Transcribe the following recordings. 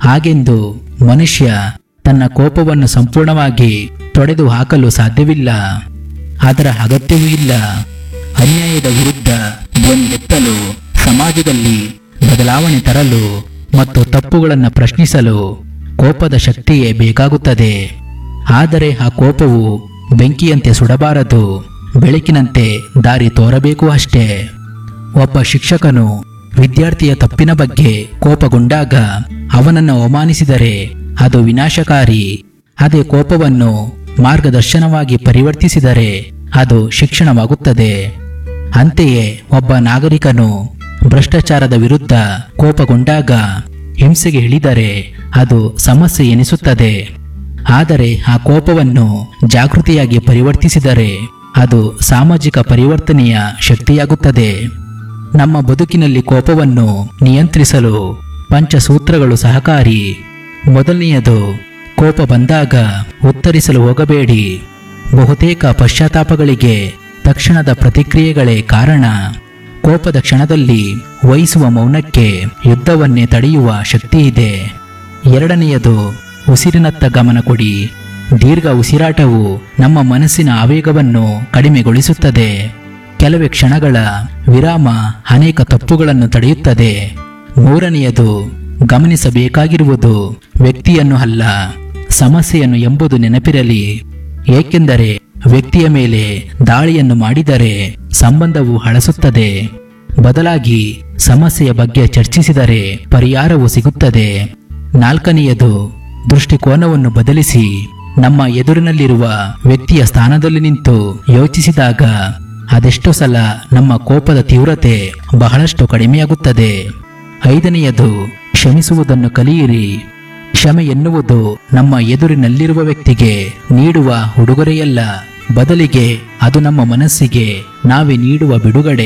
ಹಾಗೆಂದು ಮನುಷ್ಯ ತನ್ನ ಕೋಪವನ್ನು ಸಂಪೂರ್ಣವಾಗಿ ತೊಡೆದು ಹಾಕಲು ಸಾಧ್ಯವಿಲ್ಲ ಅದರ ಅಗತ್ಯವೂ ಇಲ್ಲ ಅನ್ಯಾಯದ ವಿರುದ್ಧ ಧ್ವನಿಯೆತ್ತಲು ಸಮಾಜದಲ್ಲಿ ಬದಲಾವಣೆ ತರಲು ಮತ್ತು ತಪ್ಪುಗಳನ್ನು ಪ್ರಶ್ನಿಸಲು ಕೋಪದ ಶಕ್ತಿಯೇ ಬೇಕಾಗುತ್ತದೆ ಆದರೆ ಆ ಕೋಪವು ಬೆಂಕಿಯಂತೆ ಸುಡಬಾರದು ಬೆಳಕಿನಂತೆ ದಾರಿ ತೋರಬೇಕು ಅಷ್ಟೇ ಒಬ್ಬ ಶಿಕ್ಷಕನು ವಿದ್ಯಾರ್ಥಿಯ ತಪ್ಪಿನ ಬಗ್ಗೆ ಕೋಪಗೊಂಡಾಗ ಅವನನ್ನು ಅವಮಾನಿಸಿದರೆ ಅದು ವಿನಾಶಕಾರಿ ಅದೇ ಕೋಪವನ್ನು ಮಾರ್ಗದರ್ಶನವಾಗಿ ಪರಿವರ್ತಿಸಿದರೆ ಅದು ಶಿಕ್ಷಣವಾಗುತ್ತದೆ ಅಂತೆಯೇ ಒಬ್ಬ ನಾಗರಿಕನು ಭ್ರಷ್ಟಾಚಾರದ ವಿರುದ್ಧ ಕೋಪಗೊಂಡಾಗ ಹಿಂಸೆಗೆ ಇಳಿದರೆ ಅದು ಸಮಸ್ಯೆ ಎನಿಸುತ್ತದೆ ಆದರೆ ಆ ಕೋಪವನ್ನು ಜಾಗೃತಿಯಾಗಿ ಪರಿವರ್ತಿಸಿದರೆ ಅದು ಸಾಮಾಜಿಕ ಪರಿವರ್ತನೆಯ ಶಕ್ತಿಯಾಗುತ್ತದೆ ನಮ್ಮ ಬದುಕಿನಲ್ಲಿ ಕೋಪವನ್ನು ನಿಯಂತ್ರಿಸಲು ಪಂಚಸೂತ್ರಗಳು ಸಹಕಾರಿ ಮೊದಲನೆಯದು ಕೋಪ ಬಂದಾಗ ಉತ್ತರಿಸಲು ಹೋಗಬೇಡಿ ಬಹುತೇಕ ಪಶ್ಚಾತ್ತಾಪಗಳಿಗೆ ತಕ್ಷಣದ ಪ್ರತಿಕ್ರಿಯೆಗಳೇ ಕಾರಣ ಕೋಪದ ಕ್ಷಣದಲ್ಲಿ ವಹಿಸುವ ಮೌನಕ್ಕೆ ಯುದ್ಧವನ್ನೇ ತಡೆಯುವ ಶಕ್ತಿ ಇದೆ ಎರಡನೆಯದು ಉಸಿರಿನತ್ತ ಗಮನ ಕೊಡಿ ದೀರ್ಘ ಉಸಿರಾಟವು ನಮ್ಮ ಮನಸ್ಸಿನ ಆವೇಗವನ್ನು ಕಡಿಮೆಗೊಳಿಸುತ್ತದೆ ಕೆಲವೇ ಕ್ಷಣಗಳ ವಿರಾಮ ಅನೇಕ ತಪ್ಪುಗಳನ್ನು ತಡೆಯುತ್ತದೆ ಮೂರನೆಯದು ಗಮನಿಸಬೇಕಾಗಿರುವುದು ವ್ಯಕ್ತಿಯನ್ನು ಅಲ್ಲ ಸಮಸ್ಯೆಯನ್ನು ಎಂಬುದು ನೆನಪಿರಲಿ ಏಕೆಂದರೆ ವ್ಯಕ್ತಿಯ ಮೇಲೆ ದಾಳಿಯನ್ನು ಮಾಡಿದರೆ ಸಂಬಂಧವು ಹಳಸುತ್ತದೆ ಬದಲಾಗಿ ಸಮಸ್ಯೆಯ ಬಗ್ಗೆ ಚರ್ಚಿಸಿದರೆ ಪರಿಹಾರವು ಸಿಗುತ್ತದೆ ನಾಲ್ಕನೆಯದು ದೃಷ್ಟಿಕೋನವನ್ನು ಬದಲಿಸಿ ನಮ್ಮ ಎದುರಿನಲ್ಲಿರುವ ವ್ಯಕ್ತಿಯ ಸ್ಥಾನದಲ್ಲಿ ನಿಂತು ಯೋಚಿಸಿದಾಗ ಅದೆಷ್ಟೋ ಸಲ ನಮ್ಮ ಕೋಪದ ತೀವ್ರತೆ ಬಹಳಷ್ಟು ಕಡಿಮೆಯಾಗುತ್ತದೆ ಐದನೆಯದು ಕ್ಷಮಿಸುವುದನ್ನು ಕಲಿಯಿರಿ ಕ್ಷಮೆ ಎನ್ನುವುದು ನಮ್ಮ ಎದುರಿನಲ್ಲಿರುವ ವ್ಯಕ್ತಿಗೆ ನೀಡುವ ಉಡುಗೊರೆಯಲ್ಲ ಬದಲಿಗೆ ಅದು ನಮ್ಮ ಮನಸ್ಸಿಗೆ ನಾವೇ ನೀಡುವ ಬಿಡುಗಡೆ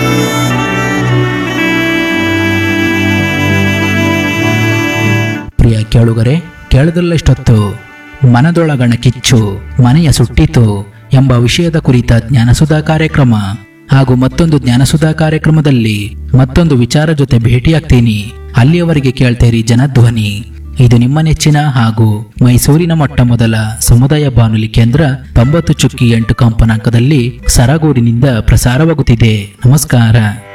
ಪ್ರಿಯ ಕೇಳುಗರೆ ಕೇಳದಲ್ಲಷ್ಟೊತ್ತು ಮನದೊಳಗಣ ಕಿಚ್ಚು ಮನೆಯ ಸುಟ್ಟಿತು ಎಂಬ ವಿಷಯದ ಕುರಿತ ಜ್ಞಾನಸುಧಾ ಕಾರ್ಯಕ್ರಮ ಹಾಗೂ ಮತ್ತೊಂದು ಜ್ಞಾನಸುಧಾ ಕಾರ್ಯಕ್ರಮದಲ್ಲಿ ಮತ್ತೊಂದು ವಿಚಾರ ಜೊತೆ ಭೇಟಿಯಾಗ್ತೀನಿ ಅಲ್ಲಿಯವರೆಗೆ ಕೇಳ್ತೇರಿ ಜನಧ್ವನಿ ಇದು ನಿಮ್ಮ ನೆಚ್ಚಿನ ಹಾಗೂ ಮೈಸೂರಿನ ಮೊಟ್ಟ ಮೊದಲ ಸಮುದಾಯ ಬಾನುಲಿ ಕೇಂದ್ರ ತೊಂಬತ್ತು ಚುಕ್ಕಿ ಎಂಟು ಕಂಪನಾಂಕದಲ್ಲಿ ಸರಗೂರಿನಿಂದ ಪ್ರಸಾರವಾಗುತ್ತಿದೆ ನಮಸ್ಕಾರ